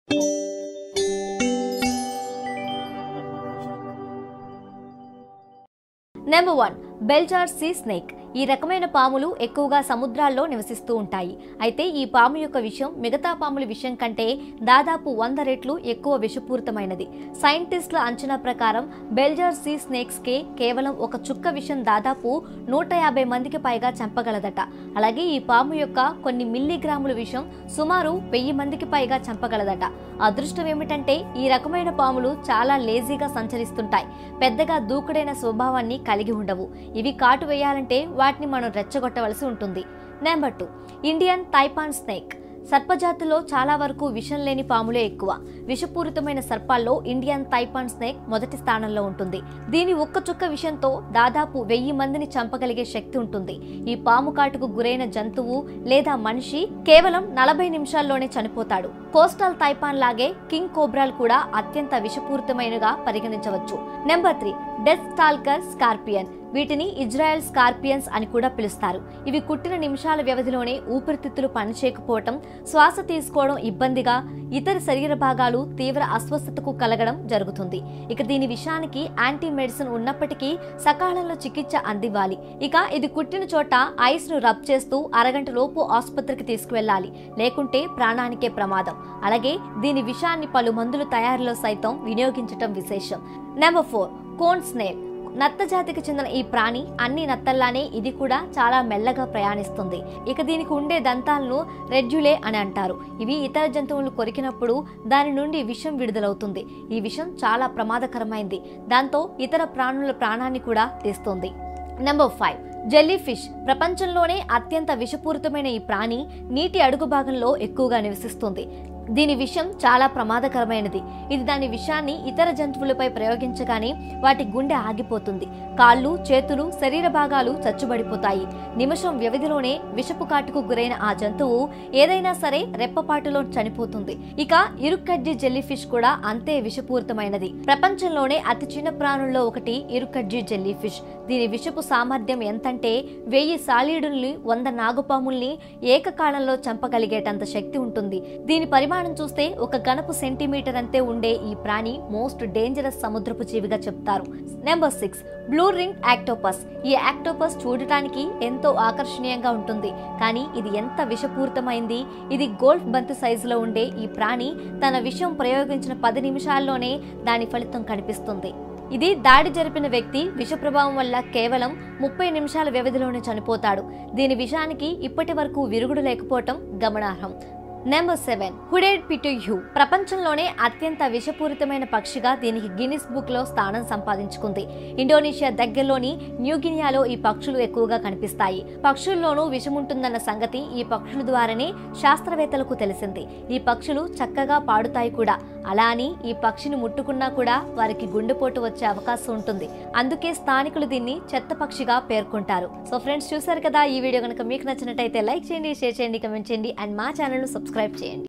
number one Belcher sea snake ఈ రకమైన పాములు ఎక్కువగా సముద్రాల్లో నివసిస్తూ ఉంటాయి అయితే ఈ పాము యొక్క విషం మిగతా పాముల విషయం కంటే దాదాపు వంద రెట్లు ఎక్కువ విషపూరితమైనది సైంటిస్టుల అంచనా ప్రకారం బెల్జార్ సీ స్నేక్స్ కే కేవలం ఒక చుక్క విషం దాదాపు నూట యాభై మందికి పైగా చంపగలదట అలాగే ఈ పాము యొక్క కొన్ని మిల్లీగ్రాముల విషం సుమారు వెయ్యి మందికి పైగా చంపగలదట అదృష్టం ఏమిటంటే ఈ రకమైన పాములు చాలా లేజీగా సంచరిస్తుంటాయి పెద్దగా దూకుడైన స్వభావాన్ని కలిగి ఉండవు ఇవి కాటు వేయాలంటే వాటిని మనం రెచ్చగొట్టవలసి ఉంటుంది number two Indian taipan snake సర్పజాతిలో చాలా వరకు విషం లేని పాములే ఎక్కువ విషపూరితమైన సర్పాల్లో ఇండియన్ తైపాన్ స్నేక్ మొదటి స్థానంలో ఉంటుంది దీని ఒక్క చుక్క విషంతో దాదాపు వెయ్యి మందిని చంపగలిగే శక్తి ఉంటుంది ఈ పాము కాటుకు గురైన జంతువు లేదా మనిషి కేవలం నలభై నిమిషాల్లోనే చనిపోతాడు కోస్టల్ తైపాన్ లాగే కింగ్ కోబ్రాలు కూడా అత్యంత విషపూరితమైనగా పరిగణించవచ్చు number three deathstalker scorpion వీటిని ఇజ్రాయెల్ స్కార్పియన్స్ అని కూడా పిలుస్తారు ఇవి కుట్టిన నిమిషాల వ్యవధిలోనే ఊపిరితిత్తులు పనిచేయకపోవటం శ్వాస తీసుకోవడం ఇబ్బందిగా ఇతర శరీర భాగాలు తీవ్ర అస్వస్థతకు కలగడం జరుగుతుంది ఇక దీని విషయానికి యాంటీ మెడిసిన్ ఉన్నప్పటికీ సకాలంలో చికిత్స అందివ్వాలి ఇక ఇది కుట్టిన చోట ఐస్ ను రబ్ చేస్తూ అరగంట లోపు ఆసుపత్రికి తీసుకువెళ్ళాలి లేకుంటే ప్రాణానికే ప్రమాదం అలాగే దీని విషాన్ని పలు మందుల తయారీలో సైతం వినియోగించటం విశేషం నెంబర్ ఫోర్ కోన్ స్నేల్ నత్త జాతికి చెందిన ఈ ప్రాణి అన్ని నత్తల్లానే ఇది కూడా చాలా మెల్లగా ప్రయాణిస్తుంది ఇక దీనికి ఉండే దంతాలను రెడ్యులే అని అంటారు ఇవి ఇతర జంతువులు కొరికినప్పుడు దాని నుండి విషం విడుదలవుతుంది ఈ విషం చాలా ప్రమాదకరమైంది దాంతో ఇతర ప్రాణుల ప్రాణాన్ని కూడా తీస్తుంది నెంబర్ ఫైవ్ జెల్లీ ఫిష్ ప్రపంచంలోనే అత్యంత విషపూరితమైన ఈ ప్రాణి నీటి అడుగు భాగంలో ఎక్కువగా నివసిస్తుంది దీని విషం చాలా ప్రమాదకరమైనది ఇది దాని విషాన్ని ఇతర జంతువులపై ప్రయోగించగానే వాటి గుండె ఆగిపోతుంది కాళ్ళు చేతులు శరీర భాగాలు చచ్చుబడిపోతాయి నిమిషం వ్యవధిలోనే విషపు కాటుకు గురైన ఆ జంతువు ఏదైనా సరే రెప్పపాటులో చనిపోతుంది ఇక ఇరుక్కడ్జి జెల్లీ ఫిష్ కూడా అంతే విషపూరితమైనది ప్రపంచంలోనే అతి చిన్న ప్రాణుల్లో ఒకటి ఇరుక్కడ్జి జెల్లీ ఫిష్ దీని విషపు సామర్థ్యం ఎంతంటే వెయ్యి సాలీడుల్ని వంద నాగుపాముల్ని ఏకకాలంలో చంపగలిగేటంత శక్తి ఉంటుంది దీని పరిమాణం చూస్తే ఒక గణపు సెంటీమీటర్ అంతే ఉండే ఈ ప్రాణి మోస్ట్ డేంజరస్ సముద్రపు జీవిగా చెప్తారు number six blue ring octopus ఈ యాక్టోపస్ చూడటానికి ఎంతో ఆకర్షణీయంగా ఉంటుంది కానీ ఇది ఎంత విషపూరితమైంది ఇది గోల్ఫ్ బంతి సైజులో ఉండే ఈ ప్రాణి తన విషం ప్రయోగించిన పది నిమిషాల్లోనే దాని ఫలితం కనిపిస్తుంది ఇది దాడి జరిపిన వ్యక్తి విష ప్రభావం వల్ల కేవలం ముప్పై నిమిషాల వ్యవధిలోనే చనిపోతాడు దీని విషానికి ఇప్పటి వరకు విరుగుడు లేకపోవటం గమనార్హం నెంబర్ సెవెన్ హుడెడ్ పిటుహ్యూ ప్రపంచంలోనే అత్యంత విషపూరితమైన పక్షిగా దీనికి గిన్నిస్ బుక్ లో స్థానం సంపాదించుకుంది ఇండోనేషియా దగ్గరలోని న్యూగినియాలో ఈ పక్షులు ఎక్కువగా కనిపిస్తాయి పక్షుల్లోనూ విషముంటుందన్న సంగతి ఈ పక్షుల ద్వారానే శాస్త్రవేత్తలకు తెలిసింది ఈ పక్షులు చక్కగా పాడుతాయి కూడా అలా అని ఈ పక్షిని ముట్టుకున్నా కూడా వారికి గుండెపోటు వచ్చే అవకాశం ఉంటుంది అందుకే స్థానికులు దీన్ని చెత్త పక్షిగా పేర్కొంటారు సో ఫ్రెండ్స్ చూసారు కదా ఈ వీడియో కనుక మీకు నచ్చినట్టయితే లైక్ చేయండి షేర్ చేయండి కమెంట్ చేయండి అండ్ మా ఛానల్ సబ్స్క్రైబ్ చేయండి